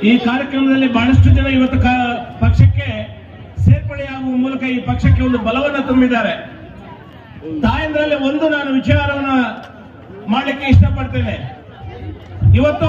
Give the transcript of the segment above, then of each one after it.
ಈ ಕಾರ್ಯಕ್ರಮದಲ್ಲಿ ಬಹಳಷ್ಟು ಜನ ಇವತ್ತು ಕ- ಪಕ್ಷಕ್ಕೆ ಸೇರ್ಪಡೆಯಾಗುವ ಮೂಲಕ ಈ ಪಕ್ಷಕ್ಕೆ ಒಂದು ಬಲವನ್ನು ತುಂಬಿದ್ದಾರೆ ತಾಯಂದ್ರಲ್ಲಿ ಒಂದು ನಾನು ವಿಚಾರವನ್ನ ಮಾಡಲಿಕ್ಕೆ ಇಷ್ಟಪಡ್ತೇನೆ ಇವತ್ತು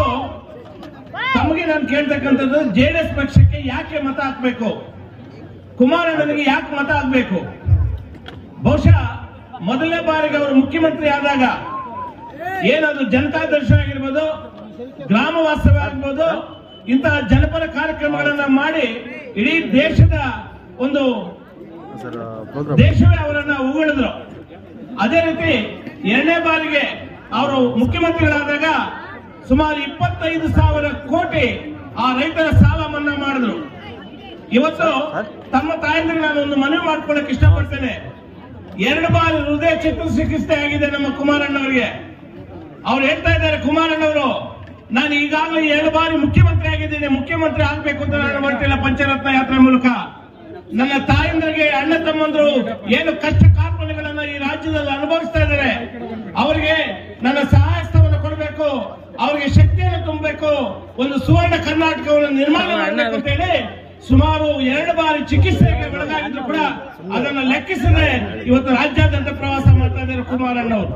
ತಮಗೆ ನಾನು ಕೇಳ್ತಕ್ಕಂಥದ್ದು ಜೆಡಿಎಸ್ ಪಕ್ಷಕ್ಕೆ ಯಾಕೆ ಮತ ಹಾಕ್ಬೇಕು ಕುಮಾರಣ್ಣನಿಗೆ ಯಾಕೆ ಮತ ಹಾಕ್ಬೇಕು ಬಹುಶಃ ಮೊದಲನೇ ಬಾರಿಗೆ ಅವರು ಮುಖ್ಯಮಂತ್ರಿ ಆದಾಗ ಏನದು ಜನತಾ ದರ್ಶನ ಆಗಿರ್ಬೋದು ಗ್ರಾಮ ವಾಸ್ತವ್ಯ ಆಗಿರ್ಬೋದು ಇಂತಹ ಜನಪರ ಕಾರ್ಯಕ್ರಮಗಳನ್ನ ಮಾಡಿ ಇಡೀ ದೇಶದ ಒಂದು ಸರ್ ಪ್ರೋಗ್ರಾಮ್ ದೇಶವೇ ಅವರನ್ನ ಉಗುಳಿದ್ರು ಅದೇ ರೀತಿ ಎರಡನೇ ಬಾರಿಗೆ ಅವರು ಮುಖ್ಯಮಂತ್ರಿಗಳಾದಾಗ ಸುಮಾರು ಇಪ್ಪತ್ತೈದು ಸಾವಿರ ಕೋಟಿ ಆ ರೈತರ ಸಾಲ ಮನ್ನಾ ಮಾಡಿದ್ರು ಇವತ್ತು ತಮ್ಮ ತಾಯಂದ್ರಿಗೆ ನಾನು ಒಂದು ಮನವಿ ಮಾಡ್ಕೊಳಕ್ ಇಷ್ಟಪಡ್ತೇನೆ ಎರಡು ಬಾರಿ ಹೃದಯ ಚಿಕಿತ್ಸೆ ಆಗಿದೆ ನಮ್ಮ ಕುಮಾರಣ್ಣವರಿಗೆ ಅವ್ರು ಹೇಳ್ತಾ ಇದ್ದಾರೆ ಕುಮಾರಣ್ಣವರು ನಾನು ಈಗಾಗಲೇ ಎರಡು ಬಾರಿ ಮುಖ್ಯಮಂತ್ರಿ ಆಗಿದ್ದೀನಿ ಮುಖ್ಯಮಂತ್ರಿ ಆಗ್ಬೇಕು ಅಂತ ನಾನು ಹೊರಟಿಲ್ಲ ಪಂಚರತ್ನ ಯಾತ್ರೆ ಮೂಲಕ ನನ್ನ ತಾಯಂದ್ರಿಗೆ ಅಣ್ಣ ತಮ್ಮಂದ್ರು ಏನು ಕಷ್ಟ ಕಾರ್ಪಣ್ಯಗಳನ್ನ ಈ ರಾಜ್ಯದಲ್ಲಿ ಅನುಭವಿಸ್ತಾ ಇದ್ದಾರೆ ಅವರಿಗೆ ನನ್ನ ಸಹಾಯಸ್ಥವನ್ನು ಕೊಡಬೇಕು ಅವರಿಗೆ ಶಕ್ತಿಯನ್ನು ತುಂಬಬೇಕು ಒಂದು ಸುವರ್ಣ ಕರ್ನಾಟಕವನ್ನು ನಿರ್ಮಾಣ ಮಾಡಬೇಕು ಅಂತ ಹೇಳಿ ಸುಮಾರು ಎರಡು ಬಾರಿ ಚಿಕಿತ್ಸೆಗೆ ಒಳಗಾಗಿದ್ರು ಕೂಡ ಅದನ್ನ ಲೆಕ್ಕಿಸದೆ ಇವತ್ತು ರಾಜ್ಯಾದ್ಯಂತ ಪ್ರವಾಸ ಮಾಡ್ತಾ ಇದ್ದಾರೆ ಕುಮಾರಣ್ಣವರು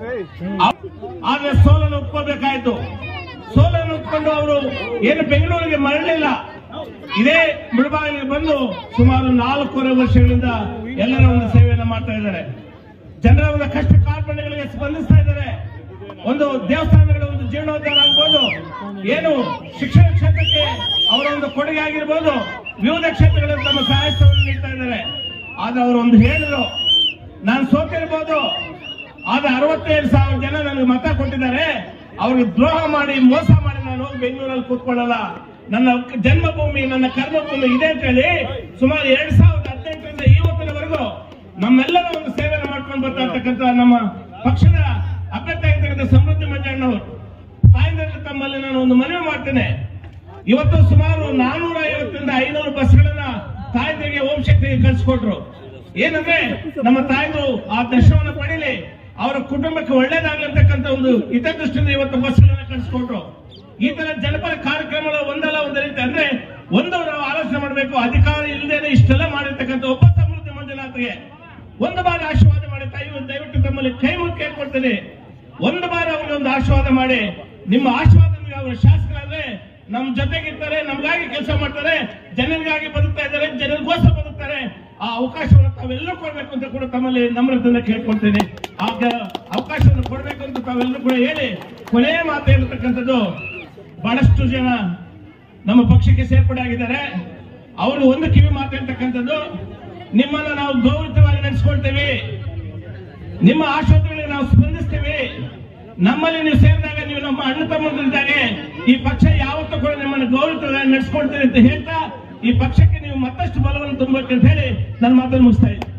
ಆದ್ರೆ ಸೋಲನ್ನು ಒಪ್ಕೋಬೇಕಾಯ್ತು ಸೋಲನ್ನು ಒಪ್ಕೊಂಡು ಅವರು ಏನು ಬೆಂಗಳೂರಿಗೆ ಮರಳಿಲ್ಲ ಇದೇ ಮುಳಬಾಗಿಲಿಗೆ ಬಂದು ಸುಮಾರು ನಾಲ್ಕೂವರೆ ವರ್ಷಗಳಿಂದ ಎಲ್ಲರ ಒಂದು ಸೇವೆಯನ್ನು ಮಾಡ್ತಾ ಇದ್ದಾರೆ ಜನರ ಒಂದು ಕಷ್ಟ ಕಾರ್ಪಣ್ಯಗಳಿಗೆ ಸ್ಪಂದಿಸ್ತಾ ಇದ್ದಾರೆ ಒಂದು ದೇವಸ್ಥಾನಗಳ ಒಂದು ಜೀರ್ಣೋದ್ಧಾರ ಆಗ್ಬೋದು ಏನು ಶಿಕ್ಷಣ ಕ್ಷೇತ್ರಕ್ಕೆ ಅವರ ಒಂದು ಕೊಡುಗೆ ಆಗಿರ್ಬೋದು ವಿವಿಧ ಕ್ಷೇತ್ರಗಳಲ್ಲಿ ತಮ್ಮ ಸಹಾಯವನ್ನು ನೀಡ್ತಾ ಇದ್ದಾರೆ ಆದ್ರೆ ಅವರು ಒಂದು ಹೇಳಿದ್ರು ನಾನು ಸೋತಿರ್ಬೋದು ಆದ್ರೆ ಅರವತ್ತೇಳು ಸಾವಿರ ಜನ ನನಗೆ ಮತ ಕೊಟ್ಟಿದ್ದಾರೆ ಅವ್ರಿಗೆ ದ್ರೋಹ ಮಾಡಿ ಮೋಸ ಮಾಡಿ ನಾನು ಹೋಗಿ ಬೆಂಗಳೂರಲ್ಲಿ ಕೂತ್ಕೊಳ್ಳಲ್ಲ ನನ್ನ ಜನ್ಮಭೂಮಿ ನನ್ನ ಕರ್ಮಭೂಮಿ ಇದೆ ಅಂತ ಹೇಳಿ ಸುಮಾರು ಎರಡ್ ಸಾವಿರದ ಹದಿನೆಂಟರಿಂದ ಇವತ್ತಿನವರೆಗೂ ನಮ್ಮೆಲ್ಲರ ಒಂದು ಸೇವೆಯನ್ನು ಮಾಡ್ಕೊಂಡು ಬರ್ತಾ ಇರ್ತಕ್ಕಂಥ ನಮ್ಮ ಪಕ್ಷದ ಅಭ್ಯರ್ಥಿ ಆಗಿರ್ತಕ್ಕಂಥ ಸಮೃದ್ಧಿ ಮಂಜಣ್ಣವರು ತಾಯಿಂದ್ರಲ್ಲಿ ತಮ್ಮಲ್ಲಿ ನಾನು ಒಂದು ಮನವಿ ಮಾಡ್ತೇನೆ ಇವತ್ತು ಸುಮಾರು ನಾನೂರ ಐವತ್ತರಿಂದ ಐನೂರು ಬಸ್ಗಳನ್ನ ತಾಯಂದ್ರಿಗೆ ಓಂ ಶಕ್ತಿಗೆ ಕಳಿಸ್ಕೊಟ್ರು ಏನಂದ್ರೆ ನಮ್ಮ ತಾಯಂದ್ರು ಆ ದರ್ಶನವನ್ನು ಪಡೀಲಿ ಅವರ ಕುಟುಂಬಕ್ಕೆ ಒಳ್ಳೇದಾಗ್ಲಿರ್ತಕ್ಕಂಥ ಒಂದು ಹಿತದೃಷ್ಟಿಯಿಂದ ಇವತ್ತು ಬಸ್ಗಳನ್ನ ಕಳಿಸ್ಕೊಟ್ರು ಈ ತರ ಜನಪರ ಕಾರ್ಯಕ್ರಮಗಳು ಒಂದಲ್ಲ ಒಂದು ರೀತಿ ಅಂದ್ರೆ ಒಂದು ನಾವು ಆಲೋಚನೆ ಮಾಡಬೇಕು ಅಧಿಕಾರ ಇಲ್ಲದೇನೆ ಇಷ್ಟೆಲ್ಲ ಮಾಡಿರ್ತಕ್ಕಂಥ ಒಬ್ಬ ಸಮೃದ್ಧಿ ಮಂಜುನಾಥ್ಗೆ ಒಂದು ಬಾರಿ ಆಶೀರ್ವಾದ ಮಾಡಿ ತಾಯಿ ದಯವಿಟ್ಟು ತಮ್ಮಲ್ಲಿ ಕೈ ಮುಗಿ ಕೇಳ್ಕೊಡ್ತೀನಿ ಒಂದು ಬಾರಿ ಅವ್ರಿಗೆ ಒಂದು ಆಶೀರ್ವಾದ ಮಾಡಿ ನಿಮ್ಮ ಆಶೀರ್ವಾದ ಅವರು ಶಾಸಕರಾದ್ರೆ ನಮ್ ಜೊತೆಗಿರ್ತಾರೆ ನಮ್ಗಾಗಿ ಕೆಲಸ ಮಾಡ್ತಾರೆ ಜನರಿಗಾಗಿ ಬದುಕ್ತಾ ಇದ್ದಾರೆ ಜನರಿಗೋಸ್ಕರ ಬದುಕ್ತಾರೆ ಆ ಅವಕಾಶವನ್ನು ತಾವೆಲ್ಲರೂ ಕೊಡ್ಬೇಕು ಅಂತ ಕೂಡ ತಮ್ಮಲ್ಲಿ ನಮ್ರತೆಯಿಂದ ಕೇಳ್ಕೊಳ್ತೇನೆ ಆಗ ಅವಕಾಶವನ್ನು ಕೊಡ್ಬೇಕು ಅಂತ ತಾವೆಲ್ಲರೂ ಕೂಡ ಹೇಳಿ ಕೊನೆಯ ಮಾತು ಹೇಳ್ತಕ್ಕಂಥದ್ದು ಬಹಳಷ್ಟು ಜನ ನಮ್ಮ ಪಕ್ಷಕ್ಕೆ ಸೇರ್ಪಡೆ ಆಗಿದ್ದಾರೆ ಅವರು ಒಂದು ಕಿವಿ ಮಾತು ಹೇಳ್ತಕ್ಕಂಥದ್ದು ನಿಮ್ಮನ್ನ ನಾವು ಗೌರವವಾಗಿ ನಡೆಸ್ಕೊಳ್ತೇವೆ ನಿಮ್ಮ ಆಶೋತ್ತರಗಳಿಗೆ ನಾವು ಸ್ಪಂದಿಸ್ತೇವೆ ನಮ್ಮಲ್ಲಿ ನೀವು ಸೇರಿದಾಗ ನೀವು ನಮ್ಮ ಅಣ್ಣ ತಮ್ಮಂದಿರಿದ್ದಾಗೆ ಈ ಪಕ್ಷ ಯಾವತ್ತೂ ಕೂಡ ನಿಮ್ಮನ್ನು ಗೌರವವಾಗಿ ನಡೆಸ್ಕೊಳ್ತೇವೆ ಅಂತ ಹೇಳ್ತಾ ಈ ಪಕ್ಷಕ್ಕೆ ನೀವು ಮತ್ತಷ್ಟು ಬಲವನ್ನು ತುಂಬಬೇಕು ಅಂತ ಹೇಳಿ ನನ್ನ ಮಾತನ್ನು ಮುಗಿಸ್ತಾ ಇದ್ದೀನಿ